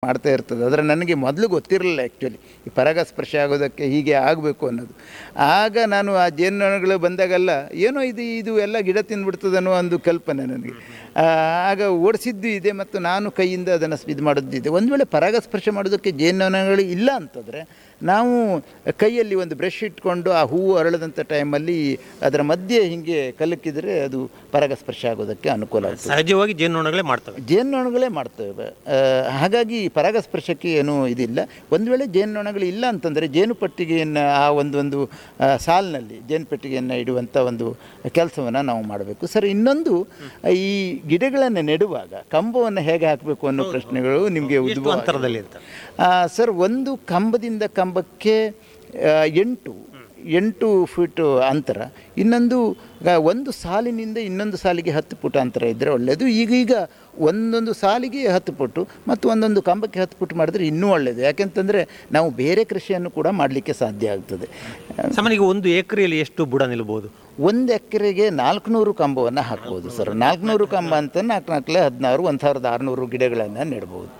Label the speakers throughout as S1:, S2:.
S1: ಮಾಡ್ತಾ ಇರ್ತದೆ ಆದರೆ ನನಗೆ ಮೊದಲು ಗೊತ್ತಿರಲಿಲ್ಲ ಆ್ಯಕ್ಚುಲಿ ಈ ಪರಾಗಸ್ಪರ್ಶ ಆಗೋದಕ್ಕೆ ಹೀಗೆ ಆಗಬೇಕು ಅನ್ನೋದು ಆಗ ನಾನು ಆ ಜೇನುನೊಣಗಳು ಬಂದಾಗೆಲ್ಲ ಏನೋ ಇದು ಇದು ಎಲ್ಲ ಗಿಡ ತಿಂದ್ಬಿಡ್ತದೆ ಅನ್ನೋ ಒಂದು ಕಲ್ಪನೆ ನನಗೆ ಆ, ಆಗ ಓಡಿಸಿದ್ದು ಇದೆ ಮತ್ತು ನಾನು ಕೈಯಿಂದ ಅದನ್ನು ಇದು ಮಾಡೋದಿದೆ ಒಂದು ವೇಳೆ ಪರಾಗಸ್ಪರ್ಶ ಮಾಡೋದಕ್ಕೆ ಜೇನುನೊಣಗಳು ಇಲ್ಲ ಅಂತಂದರೆ ನಾವು ಕೈಯಲ್ಲಿ ಒಂದು ಬ್ರಷ್ ಇಟ್ಕೊಂಡು ಆ ಹೂವು ಅರಳದಂಥ ಟೈಮಲ್ಲಿ ಅದರ ಮಧ್ಯೆ ಹೀಗೆ ಕಲಕಿದರೆ ಅದು ಪರಾಗಸ್ಪರ್ಶ ಆಗೋದಕ್ಕೆ ಅನುಕೂಲ ಆಗ್ತದೆ
S2: ಸಹಜವಾಗಿ ಜೇನುನೊಣಗಳೇ ಮಾಡ್ತವೆ
S1: ಜೇನುನೊಣಗಳೇ ಮಾಡ್ತೇವೆ ಆ, ಹಾಗಾಗಿ ಪರಾಗಸ್ಪರ್ಶಕ್ಕೆ ಏನೂ ಇದಿಲ್ಲ ಒಂದು ವೇಳೆ ಜೇನುನೊಣಗಳು ಇಲ್ಲ ಅಂತಂದರೆ ಜೇನುಪಟ್ಟಿಗೆಯನ್ನು ಆ ಒಂದೊಂದು ಆ, ಸಾಲಿನಲ್ಲಿ ಜೇನುಪೆಟ್ಟಿಗೆಯನ್ನು ಇಡುವಂಥ ಒಂದು ಕೆಲಸವನ್ನು ನಾವು ಮಾಡಬೇಕು ಸರ್ ಇನ್ನೊಂದು ಈ ಗಿಡಗಳನ್ನು ನೆಡುವಾಗ ಕಂಬವನ್ನು ಹೇಗೆ ಹಾಕಬೇಕು ಅನ್ನೋ ಪ್ರಶ್ನೆಗಳು ನಿಮಗೆ
S2: ಎಷ್ಟು
S1: ಉದ್ಭವ
S2: ಅಂತರದಲ್ಲಿ ಅಂತ
S1: ಆ, ಸರ್ ಒಂದು ಕಂಬದಿಂದ ಕಂಬಕ್ಕೆ ಆ, ಎಂಟು ಎಂಟು ಫೀಟು ಅಂತರ ಇನ್ನೊಂದು ಆ, ಒಂದು ಸಾಲಿನಿಂದ ಇನ್ನೊಂದು ಸಾಲಿಗೆ ಹತ್ತು ಫುಟ್ ಅಂತರ ಇದ್ದರೆ ಒಳ್ಳೆಯದು ಈಗೀಗ ಒಂದೊಂದು ಸಾಲಿಗೆ ಹತ್ತು ಫುಟ್ಟು ಮತ್ತು ಒಂದೊಂದು ಕಂಬಕ್ಕೆ ಹತ್ತು ಫುಟ್ ಮಾಡಿದ್ರೆ ಇನ್ನೂ ಒಳ್ಳೆಯದು ಯಾಕೆಂತಂದರೆ ನಾವು ಬೇರೆ ಕೃಷಿಯನ್ನು ಕೂಡ ಮಾಡಲಿಕ್ಕೆ ಸಾಧ್ಯ ಆಗ್ತದೆ
S2: ಸಾಮಾನ್ಯ ಒಂದು ಎಕರೆಯಲ್ಲಿ ಎಷ್ಟು ಬುಡ ನಿಲ್ಬೋದು
S1: ಒಂದು ಎಕರೆಗೆ ನಾಲ್ಕುನೂರು ಕಂಬವನ್ನು ಹಾಕ್ಬೋದು ಸರ್ ನಾಲ್ಕುನೂರು ಕಂಬ ಅಂತ ನಾಲ್ಕು ನಾಲ್ಕಲೆ ಹದಿನಾರು ಒಂದು ಸಾವಿರದ ಆರುನೂರು ಗಿಡಗಳನ್ನು ನೆಡ್ಬೋದು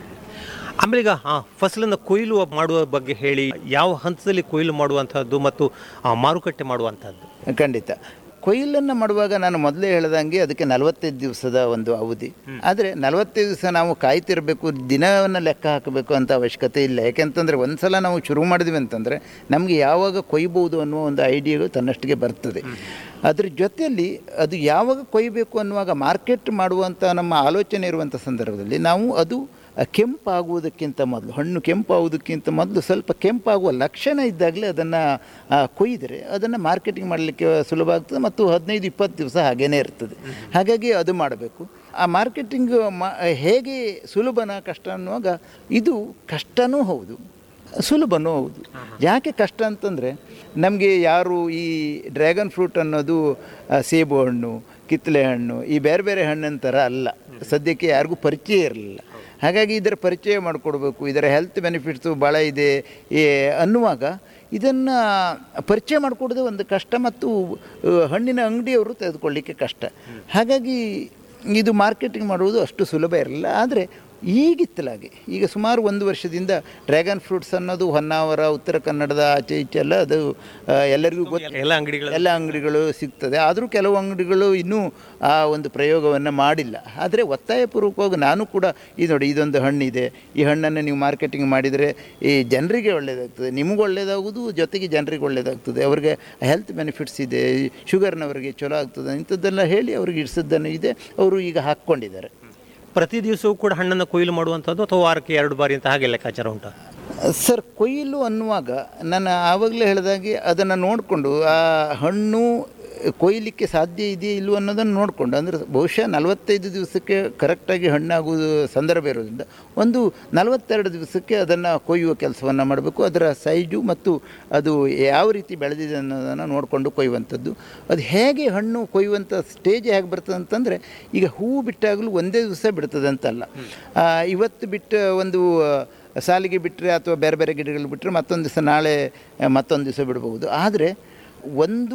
S2: ಆಮೇಲೆ ಈಗ ಆ ಫಸಲನ್ನು ಕೊಯ್ಲು ಮಾಡುವ ಬಗ್ಗೆ ಹೇಳಿ ಯಾವ ಹಂತದಲ್ಲಿ ಕೊಯ್ಲು ಮಾಡುವಂಥದ್ದು ಮತ್ತು ಆ, ಮಾರುಕಟ್ಟೆ ಮಾಡುವಂಥದ್ದು
S1: ಖಂಡಿತ ಕೊಯ್ಲನ್ನು ಮಾಡುವಾಗ ನಾನು ಮೊದಲೇ ಹೇಳ್ದಂಗೆ ಅದಕ್ಕೆ ನಲವತ್ತೈದು ದಿವಸದ ಒಂದು ಅವಧಿ ಆದರೆ ನಲವತ್ತೈದು ದಿವಸ ನಾವು ಕಾಯ್ತಿರಬೇಕು ದಿನವನ್ನು ಲೆಕ್ಕ ಹಾಕಬೇಕು ಅಂತ ಅವಶ್ಯಕತೆ ಇಲ್ಲ ಯಾಕೆಂತಂದರೆ ಒಂದು ಸಲ ನಾವು ಶುರು ಮಾಡಿದ್ವಿ ಅಂತಂದರೆ ನಮಗೆ ಯಾವಾಗ ಕೊಯ್ಬೋದು ಅನ್ನುವ ಒಂದು ಐಡಿಯಾಗಳು ತನ್ನಷ್ಟಿಗೆ ಬರ್ತದೆ ಅದ್ರ ಜೊತೆಯಲ್ಲಿ ಅದು ಯಾವಾಗ ಕೊಯ್ಯಬೇಕು ಅನ್ನುವಾಗ ಮಾರ್ಕೆಟ್ ಮಾಡುವಂಥ ನಮ್ಮ ಆಲೋಚನೆ ಇರುವಂಥ ಸಂದರ್ಭದಲ್ಲಿ ನಾವು ಅದು ಕೆಂಪಾಗುವುದಕ್ಕಿಂತ ಮೊದಲು ಹಣ್ಣು ಕೆಂಪಾಗುವುದಕ್ಕಿಂತ ಮೊದಲು ಸ್ವಲ್ಪ ಕೆಂಪಾಗುವ ಲಕ್ಷಣ ಇದ್ದಾಗಲೇ ಅದನ್ನು ಕೊಯ್ದರೆ ಅದನ್ನು ಮಾರ್ಕೆಟಿಂಗ್ ಮಾಡಲಿಕ್ಕೆ ಸುಲಭ ಆಗ್ತದೆ ಮತ್ತು ಹದಿನೈದು ಇಪ್ಪತ್ತು ದಿವಸ ಹಾಗೇ ಇರ್ತದೆ ಹಾಗಾಗಿ ಅದು ಮಾಡಬೇಕು ಆ ಮಾರ್ಕೆಟಿಂಗ್ ಮಾ ಹೇಗೆ ಸುಲಭನ ಕಷ್ಟ ಅನ್ನುವಾಗ ಇದು ಕಷ್ಟನೂ ಹೌದು ಸುಲಭನೂ ಹೌದು ಯಾಕೆ ಕಷ್ಟ ಅಂತಂದರೆ ನಮಗೆ ಯಾರು ಈ ಡ್ರ್ಯಾಗನ್ ಫ್ರೂಟ್ ಅನ್ನೋದು ಆ, ಸೇಬು ಹಣ್ಣು ಕಿತ್ತಳೆ ಹಣ್ಣು ಈ ಬೇರೆ ಬೇರೆ ಹಣ್ಣಿನ ಥರ ಅಲ್ಲ ಸದ್ಯಕ್ಕೆ ಯಾರಿಗೂ ಪರಿಚಯ ಇರಲಿಲ್ಲ ಹಾಗಾಗಿ ಇದರ ಪರಿಚಯ ಮಾಡಿಕೊಡ್ಬೇಕು ಇದರ ಹೆಲ್ತ್ ಬೆನಿಫಿಟ್ಸು ಭಾಳ ಇದೆ ಏ ಅನ್ನುವಾಗ ಇದನ್ನು ಪರಿಚಯ ಮಾಡಿಕೊಡೋದೇ ಒಂದು ಕಷ್ಟ ಮತ್ತು ಆ, ಹಣ್ಣಿನ ಅಂಗಡಿಯವರು ತೆಗೆದುಕೊಳ್ಳಿಕ್ಕೆ ಕಷ್ಟ ಹಾಗಾಗಿ ಇದು ಮಾರ್ಕೆಟಿಂಗ್ ಮಾಡುವುದು ಅಷ್ಟು ಸುಲಭ ಇರಲಿಲ್ಲ ಆದರೆ ಈಗಿತ್ತಲಾಗೆ ಈಗ ಸುಮಾರು ಒಂದು ವರ್ಷದಿಂದ ಡ್ರ್ಯಾಗನ್ ಫ್ರೂಟ್ಸ್ ಅನ್ನೋದು ಹೊನ್ನಾವರ ಉತ್ತರ ಕನ್ನಡದ ಆಚೆ ಈಚೆ ಎಲ್ಲ ಅದು ಆ, ಎಲ್ಲರಿಗೂ ಗೊತ್ತು
S2: ಎಲ್ಲ ಅಂಗಡಿಗಳು
S1: ಎಲ್ಲ ಅಂಗಡಿಗಳು ಸಿಗ್ತದೆ ಆದರೂ ಕೆಲವು ಅಂಗಡಿಗಳು ಇನ್ನೂ ಆ ಒಂದು ಪ್ರಯೋಗವನ್ನು ಮಾಡಿಲ್ಲ ಆದರೆ ಒತ್ತಾಯಪೂರ್ವಕವಾಗಿ ನಾನು ಕೂಡ ಈ ನೋಡಿ ಇದೊಂದು ಹಣ್ಣಿದೆ ಈ ಹಣ್ಣನ್ನು ನೀವು ಮಾರ್ಕೆಟಿಂಗ್ ಮಾಡಿದರೆ ಈ ಜನರಿಗೆ ಒಳ್ಳೆಯದಾಗ್ತದೆ ನಿಮಗೂ ಒಳ್ಳೆಯದಾಗೋದು ಜೊತೆಗೆ ಜನರಿಗೆ ಒಳ್ಳೆಯದಾಗ್ತದೆ ಅವ್ರಿಗೆ ಹೆಲ್ತ್ ಬೆನಿಫಿಟ್ಸ್ ಇದೆ ಶುಗರ್ನವರಿಗೆ ಚಲೋ ಆಗ್ತದೆ ಇಂಥದ್ದೆಲ್ಲ ಹೇಳಿ ಅವ್ರಿಗೆ ಇಡಿಸಿದ್ದನ್ನು ಇದೆ ಅವರು ಈಗ ಹಾಕ್ಕೊಂಡಿದ್ದಾರೆ
S2: ಪ್ರತಿ ದಿವಸವೂ ಕೂಡ ಹಣ್ಣನ್ನು ಕೊಯ್ಲು ಮಾಡುವಂಥದ್ದು ಅಥವಾ ವಾರಕ್ಕೆ ಎರಡು ಬಾರಿ ಅಂತ ಹಾಗೆ ಲೆಕ್ಕಾಚಾರ ಉಂಟಾ
S1: ಸರ್ ಕೊಯ್ಲು ಅನ್ನುವಾಗ ನಾನು ಆವಾಗಲೇ ಹೇಳಿದಾಗೆ ಅದನ್ನು ನೋಡಿಕೊಂಡು ಆ ಹಣ್ಣು ಕೊಯ್ಲಿಕ್ಕೆ ಸಾಧ್ಯ ಇದೆಯೇ ಇಲ್ಲವೋ ಅನ್ನೋದನ್ನು ನೋಡಿಕೊಂಡು ಅಂದರೆ ಬಹುಶಃ ನಲವತ್ತೈದು ದಿವಸಕ್ಕೆ ಕರೆಕ್ಟಾಗಿ ಹಣ್ಣಾಗುವುದು ಸಂದರ್ಭ ಇರೋದ್ರಿಂದ ಒಂದು ನಲವತ್ತೆರಡು ದಿವಸಕ್ಕೆ ಅದನ್ನು ಕೊಯ್ಯುವ ಕೆಲಸವನ್ನು ಮಾಡಬೇಕು ಅದರ ಸೈಜು ಮತ್ತು ಅದು ಯಾವ ರೀತಿ ಬೆಳೆದಿದೆ ಅನ್ನೋದನ್ನು ನೋಡಿಕೊಂಡು ಕೊಯ್ಯುವಂಥದ್ದು ಅದು ಹೇಗೆ ಹಣ್ಣು ಕೊಯ್ಯುವಂಥ ಸ್ಟೇಜ್ ಹೇಗೆ ಬರ್ತದೆ ಅಂತಂದರೆ ಈಗ ಹೂವು ಬಿಟ್ಟಾಗಲೂ ಒಂದೇ ದಿವಸ ಬಿಡ್ತದೆ ಅಂತಲ್ಲ ಆ, ಇವತ್ತು ಬಿಟ್ಟ ಒಂದು ಆ, ಸಾಲಿಗೆ ಬಿಟ್ಟರೆ ಅಥವಾ ಬೇರೆ ಬೇರೆ ಗಿಡಗಳು ಬಿಟ್ಟರೆ ಮತ್ತೊಂದು ದಿವಸ ನಾಳೆ ಆ, ಮತ್ತೊಂದು ದಿವಸ ಬಿಡ್ಬೋದು ಆದರೆ ಒಂದು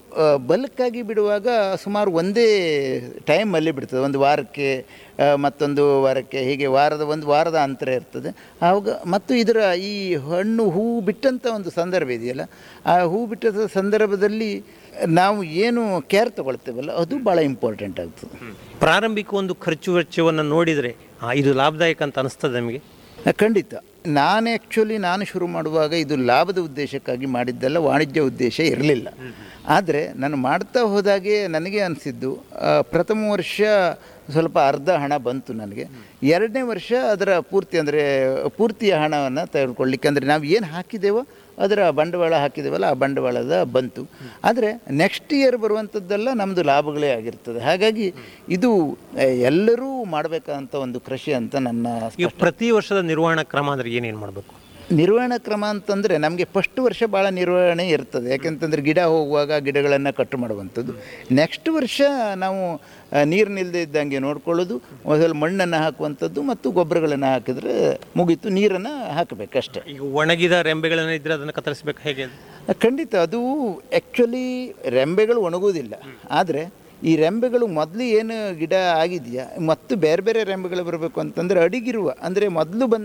S1: ಬಲ್ಕಾಗಿ ಬಿಡುವಾಗ ಸುಮಾರು ಒಂದೇ ಟೈಮಲ್ಲಿ ಬಿಡ್ತದೆ ಒಂದು ವಾರಕ್ಕೆ ಆ, ಮತ್ತೊಂದು ವಾರಕ್ಕೆ ಹೀಗೆ ವಾರದ ಒಂದು ವಾರದ ಅಂತರ ಇರ್ತದೆ ಆವಾಗ ಮತ್ತು ಇದರ ಈ ಹಣ್ಣು ಹೂವು ಬಿಟ್ಟಂಥ ಒಂದು ಸಂದರ್ಭ ಇದೆಯಲ್ಲ ಆ ಹೂವು ಬಿಟ್ಟ ಸಂದರ್ಭದಲ್ಲಿ ನಾವು ಏನು ಕೇರ್ ತಗೊಳ್ತೇವಲ್ಲ ಅದು ಭಾಳ ಇಂಪಾರ್ಟೆಂಟ್ ಆಗ್ತದೆ
S2: ಪ್ರಾರಂಭಿಕ ಒಂದು ಖರ್ಚು ವೆಚ್ಚವನ್ನು ನೋಡಿದರೆ ಆ, ಇದು ಲಾಭದಾಯಕ ಅಂತ ಅನಿಸ್ತದೆ ನಮಗೆ
S1: ಆ, ಖಂಡಿತ ನಾನು ಆ್ಯಕ್ಚುಲಿ ನಾನು ಶುರು ಮಾಡುವಾಗ ಇದು ಲಾಭದ ಉದ್ದೇಶಕ್ಕಾಗಿ ಮಾಡಿದ್ದಲ್ಲ ವಾಣಿಜ್ಯ ಉದ್ದೇಶ ಇರಲಿಲ್ಲ ಆದರೆ ನಾನು ಮಾಡ್ತಾ ಹೋದಾಗೆ ನನಗೆ ಅನಿಸಿದ್ದು ಆ, ಪ್ರಥಮ ವರ್ಷ ಸ್ವಲ್ಪ ಅರ್ಧ ಹಣ ಬಂತು ನನಗೆ ಎರಡನೇ ವರ್ಷ ಅದರ ಪೂರ್ತಿ ಅಂದರೆ ಪೂರ್ತಿಯ ಹಣವನ್ನು ತೆಗೆದುಕೊಳ್ಳಿಕ್ಕೆ ಅಂದರೆ ನಾವು ಏನು ಹಾಕಿದ್ದೇವೋ ಅದರ ಬಂಡವಾಳ ಹಾಕಿದ್ದೇವಲ್ಲ ಆ ಬಂಡವಾಳದ ಬಂತು ಆದರೆ ನೆಕ್ಸ್ಟ್ ಇಯರ್ ಬರುವಂಥದ್ದೆಲ್ಲ ನಮ್ಮದು ಲಾಭಗಳೇ ಆಗಿರ್ತದೆ ಹಾಗಾಗಿ ಇದು ಆ, ಎಲ್ಲರೂ ಮಾಡಬೇಕಂತ ಒಂದು ಕೃಷಿ ಅಂತ ನನ್ನ
S2: ಈಗ ಪ್ರತಿ ವರ್ಷದ ನಿರ್ವಹಣಾ ಕ್ರಮ ಅಂದರೆ ಏನೇನು ಮಾಡಬೇಕು
S1: ನಿರ್ವಹಣಾ ಕ್ರಮ ಅಂತಂದರೆ ನಮಗೆ ಫಸ್ಟ್ ವರ್ಷ ಭಾಳ ನಿರ್ವಹಣೆ ಇರ್ತದೆ ಯಾಕೆಂತಂದರೆ ಗಿಡ ಹೋಗುವಾಗ ಗಿಡಗಳನ್ನು ಕಟ್ಟು ಮಾಡುವಂಥದ್ದು ನೆಕ್ಸ್ಟ್ ವರ್ಷ ನಾವು ಆ, ನೀರು ನಿಲ್ಲದೆ ಇದ್ದಂಗೆ ನೋಡ್ಕೊಳ್ಳೋದು ಮೊದಲು ಮಣ್ಣನ್ನು ಹಾಕುವಂಥದ್ದು ಮತ್ತು ಗೊಬ್ಬರಗಳನ್ನು ಹಾಕಿದರೆ ಮುಗೀತು ನೀರನ್ನು ಹಾಕಬೇಕಷ್ಟೆ
S2: ಈಗ ಒಣಗಿದ ರೆಂಬೆಗಳನ್ನು ಇದ್ದರೆ ಅದನ್ನು ಕತ್ತರಿಸಬೇಕು ಹೇಗೆ ಅದು?
S1: ಖಂಡಿತ ಅದು ಆ್ಯಕ್ಚುಲಿ ರೆಂಬೆಗಳು ಒಣಗೋದಿಲ್ಲ ಆದರೆ ಈ ರೆಂಬೆಗಳು ಮೊದಲು ಏನು ಗಿಡ ಆಗಿದೆಯಾ ಮತ್ತು ಬೇರೆ ಬೇರೆ ರೆಂಬೆಗಳು ಬರಬೇಕು ಅಂತಂದರೆ ಅಡಿಗಿರುವ ಅಂದರೆ ಮೊದಲು ಬಂದ